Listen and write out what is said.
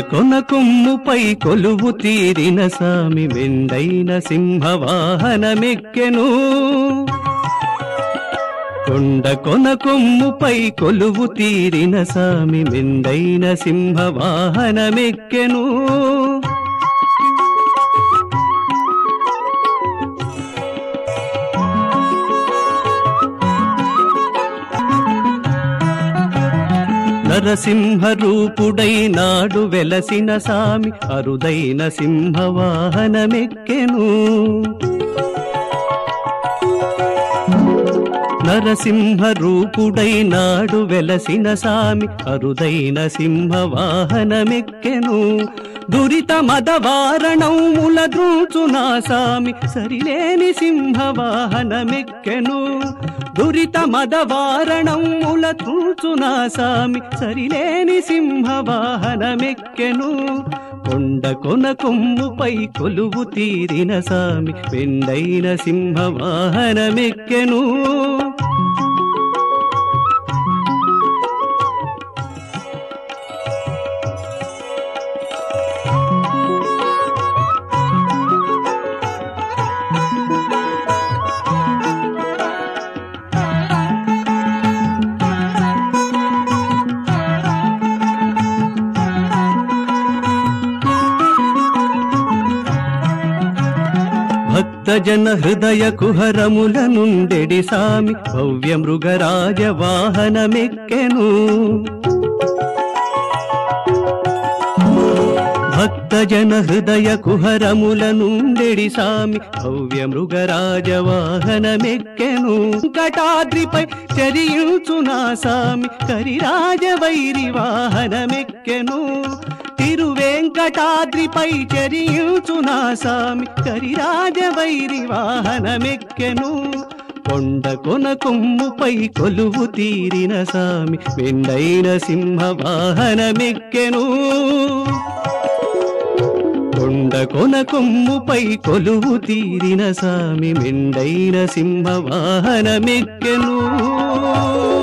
కొన కొమ్ముపై కొలువు తీరిన సామి మెండైన సింహవాహనమెక్కెను కొండ కొన కొమ్ముపై కొలువు తీరిన సామి మెండైన సింహవాహనమెక్కెను నరసింహ రూపుడై నాడు వెలసిన సామి అరుదైన సింహవాహనమెక్కెను నరసింహ రూపుడై నాడు వెలసిన సామి అరుదైన సింహవాహనమెక్కెను దురిత మదవారణముల ద్రూచునా సామి సరిలేని సింహవాహనమెక్కెను దురిత మదవారణముల ద్రూచునా సామి సరిలేని సింహవాహనమెక్కెను కొండ కొన కొమ్ముపై కొలువు తీరిన సామి పెండైన సింహవాహనమెక్కెను భక్తజన హృదయ కుహరముల నుండెడి సామి భవ్య మృగరాజ వాహనమెక్కెను భక్తజన హృదయ కుహరముల నుండెడి సామి భవ్య మృగరాజ వాహనమెక్కెను కటాద్రిపై చరియుచునా సామి కరిరాజ వైరి వాహనమెక్కెను తిరువేంకటాద్రిపై చరియుచునా సామి కరిరాజ వైరి వాహనమెక్కెను కొండ కొన కొమ్ముపై కొలువు తీరిన సామి వెండైన సింహ వాహనమెక్కెను కొండ కొన కొమ్ముపై కొలువు తీరిన సామి మెండైన సింహ వాహనమెక్కెను